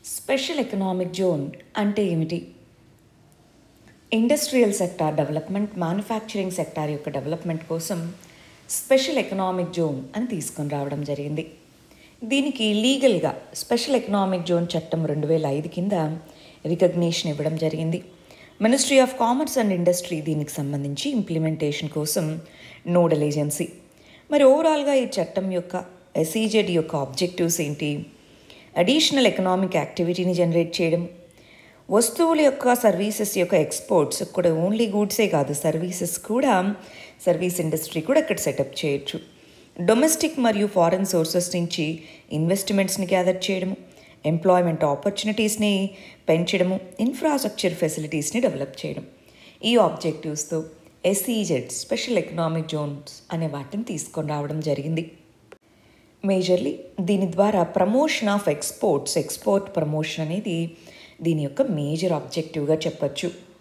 special economic zone అంటే ఏమిటి industrial sector development manufacturing sector యొక్క డెవలప్మెంట్ కోసం స్పెషల్ ఎకనామిక్ జోన్ అని తీసుకొని రావడం జరిగింది దీనికి లీగల్గా స్పెషల్ ఎకనామిక్ జోన్ చట్టం రెండు వేల ఐదు కింద రికగ్నిషన్ ఇవ్వడం జరిగింది ministry of commerce and industry దీనికి సంబంధించి ఇంప్లిమెంటేషన్ కోసం నోడల్ ఏజెన్సీ మరి ఓవరాల్గా ఈ చట్టం యొక్క ఎస్ఈజెడ్ యొక్క ఆబ్జెక్టివ్స్ ఏంటి అడిషనల్ ఎకనామిక్ యాక్టివిటీని జనరేట్ చేయడం వస్తువుల యొక్క సర్వీసెస్ యొక్క ఎక్స్పోర్ట్స్ కూడా ఓన్లీ గూడ్సే కాదు సర్వీసెస్ కూడా సర్వీస్ ఇండస్ట్రీ కూడా ఇక్కడ సెటప్ చేయొచ్చు డొమెస్టిక్ మరియు ఫారెన్ సోర్సెస్ నుంచి ఇన్వెస్ట్మెంట్స్ని గ్యాదర్ చేయడము ఎంప్లాయ్మెంట్ ఆపర్చునిటీస్ని పెంచడము ఇన్ఫ్రాస్ట్రక్చర్ ఫెసిలిటీస్ని డెవలప్ చేయడం ఈ ఆబ్జెక్టివ్స్తో ఎస్ఈజెడ్ స్పెషల్ ఎకనామిక్ జోన్స్ అనే వాటిని తీసుకొని రావడం జరిగింది మేజర్లీ దీని ద్వారా promotion of exports export promotion అనేది దీని యొక్క మేజర్ ఆబ్జెక్టివ్గా చెప్పచ్చు